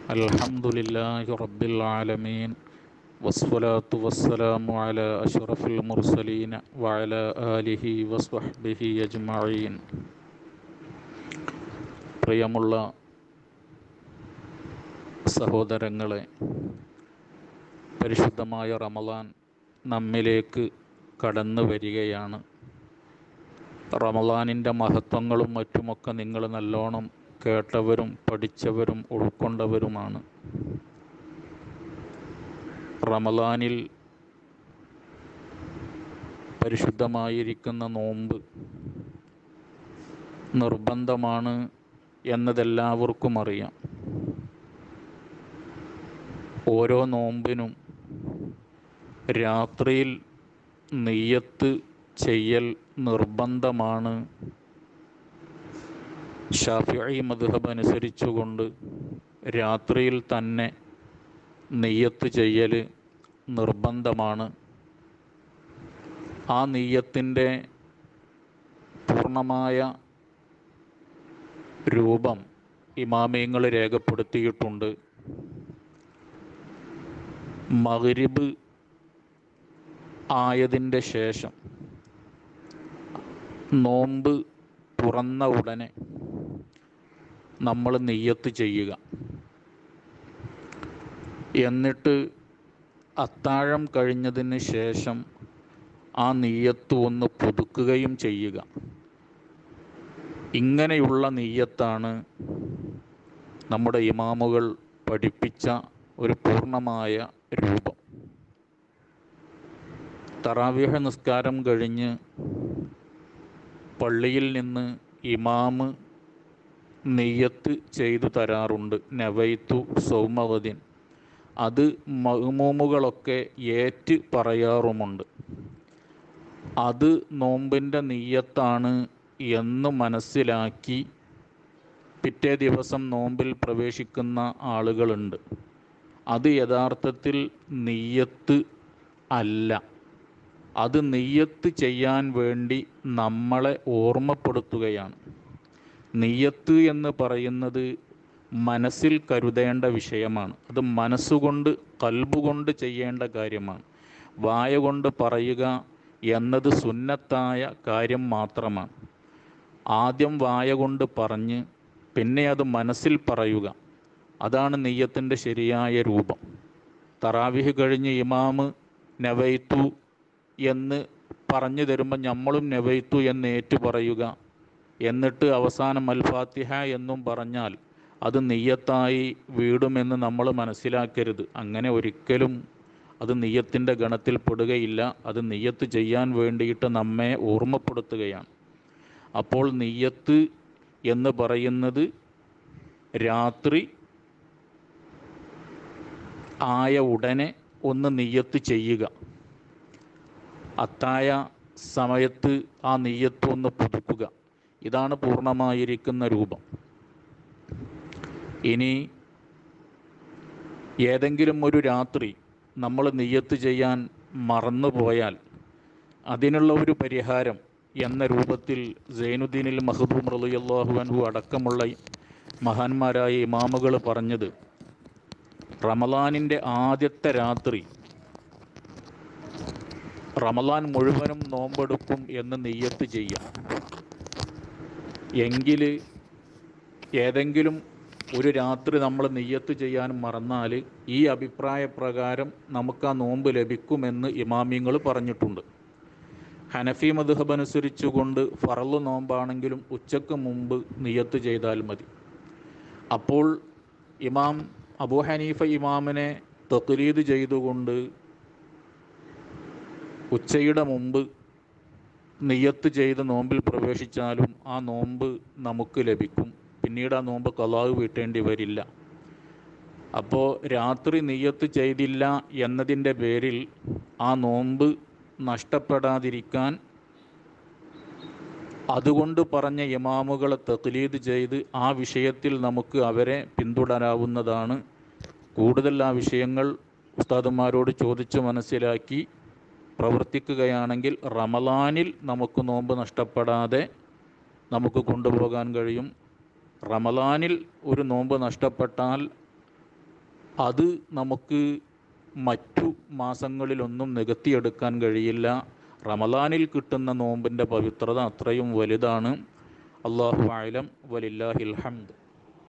الحمد لله رب العالمين والصلاة والسلام على أشرف المرسلين وعلى آله وصحبه أجمعين പ്രിയമുള്ള സഹോദരങ്ങളെ പരിശുദ്ധമായ റമലാൻ നമ്മിലേക്ക് കടന്നു വരികയാണ് റമലാനിൻ്റെ മഹത്വങ്ങളും മറ്റുമൊക്കെ നിങ്ങൾ നല്ലോണം കേട്ടവരും പഠിച്ചവരും ഉൾക്കൊണ്ടവരുമാണ് റമലാനിൽ പരിശുദ്ധമായിരിക്കുന്ന നോമ്പ് നിർബന്ധമാണ് എന്നതെല്ലാവർക്കും അറിയാം ഓരോ നോമ്പിനും രാത്രിയിൽ നെയ്യത്ത് ചെയ്യൽ നിർബന്ധമാണ് ഷാഫിഈ മദ്ഹബ് അനുസരിച്ചുകൊണ്ട് രാത്രിയിൽ തന്നെ നെയ്യത്ത് ചെയ്യൽ നിർബന്ധമാണ് ആ നെയ്യത്തിൻ്റെ പൂർണ്ണമായ രൂപം ഇമാമിയങ്ങൾ രേഖപ്പെടുത്തിയിട്ടുണ്ട് മഗ്രിബ് ആയതിൻ്റെ ശേഷം നോമ്പ് തുറന്ന ഉടനെ നമ്മൾ നെയ്യത്ത് ചെയ്യുക എന്നിട്ട് അത്താഴം കഴിഞ്ഞതിന് ശേഷം ആ നെയ്യത്ത് ഒന്ന് പുതുക്കുകയും ചെയ്യുക ഇങ്ങനെയുള്ള നെയ്യത്താണ് നമ്മുടെ ഇമാമുകൾ പഠിപ്പിച്ച ഒരു പൂർണ്ണമായ രൂപം തറാവിഹ നിസ്കാരം കഴിഞ്ഞ് പള്ളിയിൽ നിന്ന് ഇമാമ് നെയ്യത്ത് ചെയ്തു തരാറുണ്ട് നവൈത്തു സൗമവദിൻ അത് മഹ്മൂമുകളൊക്കെ ഏറ്റ് പറയാറുമുണ്ട് അത് നോമ്പിൻ്റെ നെയ്യത്താണ് എന്ന് മനസ്സിലാക്കി പിറ്റേ ദിവസം നോമ്പിൽ പ്രവേശിക്കുന്ന ആളുകളുണ്ട് അത് യഥാർത്ഥത്തിൽ നെയ്യത്ത് അല്ല അത് നെയ്യത്ത് ചെയ്യാൻ വേണ്ടി നമ്മളെ ഓർമ്മപ്പെടുത്തുകയാണ് നെയ്യത്ത് എന്ന് പറയുന്നത് മനസ്സിൽ കരുതേണ്ട വിഷയമാണ് അത് മനസ്സുകൊണ്ട് കൽബുകൊണ്ട് ചെയ്യേണ്ട കാര്യമാണ് വായ കൊണ്ട് പറയുക എന്നത് സുന്നത്തായ കാര്യം മാത്രമാണ് ആദ്യം വായ കൊണ്ട് പറഞ്ഞ് പിന്നെ അത് മനസ്സിൽ പറയുക അതാണ് നെയ്യത്തിൻ്റെ ശരിയായ രൂപം തറാവിഹ് കഴിഞ്ഞ് ഇമാമ് നവൈത്തു എന്ന് പറഞ്ഞു തരുമ്പോൾ നമ്മളും നവൈത്തു എന്ന് ഏറ്റു പറയുക എന്നിട്ട് അവസാനം അൽഫാത്തിഹ എന്നും പറഞ്ഞാൽ അത് നെയ്യത്തായി വീടുമെന്ന് നമ്മൾ മനസ്സിലാക്കരുത് അങ്ങനെ ഒരിക്കലും അത് നെയ്യത്തിൻ്റെ ഗണത്തിൽ പെടുകയില്ല അത് നെയ്യത്ത് ചെയ്യാൻ വേണ്ടിയിട്ട് നമ്മെ ഓർമ്മപ്പെടുത്തുകയാണ് അപ്പോൾ നെയ്യത്ത് എന്ന് പറയുന്നത് രാത്രി ആയ ഉടനെ ഒന്ന് നെയ്യത്ത് ചെയ്യുക അത്തായ സമയത്ത് ആ നെയ്യത്ത് ഒന്ന് പുതുക്കുക ഇതാണ് പൂർണ്ണമായിരിക്കുന്ന രൂപം ഇനി ഏതെങ്കിലും ഒരു രാത്രി നമ്മൾ നെയ്യത്ത് ചെയ്യാൻ മറന്നു പോയാൽ അതിനുള്ള ഒരു പരിഹാരം എന്ന രൂപത്തിൽ സൈനുദ്ദീനിൽ മഹബൂം റളിയല്ലാഹു അൻഹു അടക്കമുള്ള മഹാന്മാരായ ഇമാമുകൾ പറഞ്ഞത് റമലാനിൻ്റെ ആദ്യത്തെ രാത്രി റമലാൻ മുഴുവനും നോമ്പെടുക്കും എന്ന് നെയ്യത്ത് ചെയ്യാം എങ്കിൽ ഏതെങ്കിലും ഒരു രാത്രി നമ്മൾ നെയ്യത്ത് ചെയ്യാൻ മറന്നാൽ ഈ അഭിപ്രായ പ്രകാരം നമുക്ക് ആ നോമ്പ് ലഭിക്കുമെന്ന് ഇമാമിങ്ങൾ പറഞ്ഞിട്ടുണ്ട് ഹനഫി മധുഹബ് അനുസരിച്ചുകൊണ്ട് ഫറല് നോമ്പാണെങ്കിലും ഉച്ചക്ക് മുമ്പ് നിയത്ത് ചെയ്താൽ മതി അപ്പോൾ ഇമാം അബൂ ഹനീഫ ഇമാമിനെ തക്ലീദ് ചെയ്തുകൊണ്ട് ഉച്ചയുടെ മുമ്പ് നിയത്ത് ചെയ്ത് നോമ്പിൽ പ്രവേശിച്ചാലും ആ നോമ്പ് നമുക്ക് ലഭിക്കും പിന്നീട് ആ നോമ്പ് കലാവ് വീട്ടേണ്ടി വരില്ല അപ്പോൾ രാത്രി നിയത്ത് ചെയ്തില്ല എന്നതിൻ്റെ പേരിൽ ആ നോമ്പ് നഷ്ടപ്പെടാതിരിക്കാൻ അതുകൊണ്ട് പറഞ്ഞ ഇമാമുകളെ തക്ലീദ് ചെയ്ത് ആ വിഷയത്തിൽ നമുക്ക് അവരെ പിന്തുടരാവുന്നതാണ് കൂടുതൽ ആ വിഷയങ്ങൾ ഉസ്താദന്മാരോട് ചോദിച്ച് മനസ്സിലാക്കി പ്രവർത്തിക്കുകയാണെങ്കിൽ റമലാനിൽ നമുക്ക് നോമ്പ് നഷ്ടപ്പെടാതെ നമുക്ക് കൊണ്ടുപോകാൻ കഴിയും റമലാനിൽ ഒരു നോമ്പ് നഷ്ടപ്പെട്ടാൽ അത് നമുക്ക് മറ്റു മാസങ്ങളിലൊന്നും നികത്തിയെടുക്കാൻ കഴിയില്ല റമദാനിൽ കിട്ടുന്ന നോമ്പിൻ്റെ പവിത്രത അത്രയും വലുതാണ് അള്ളാഹു ആലം വലില്ലാഹിൽ ഹംദ്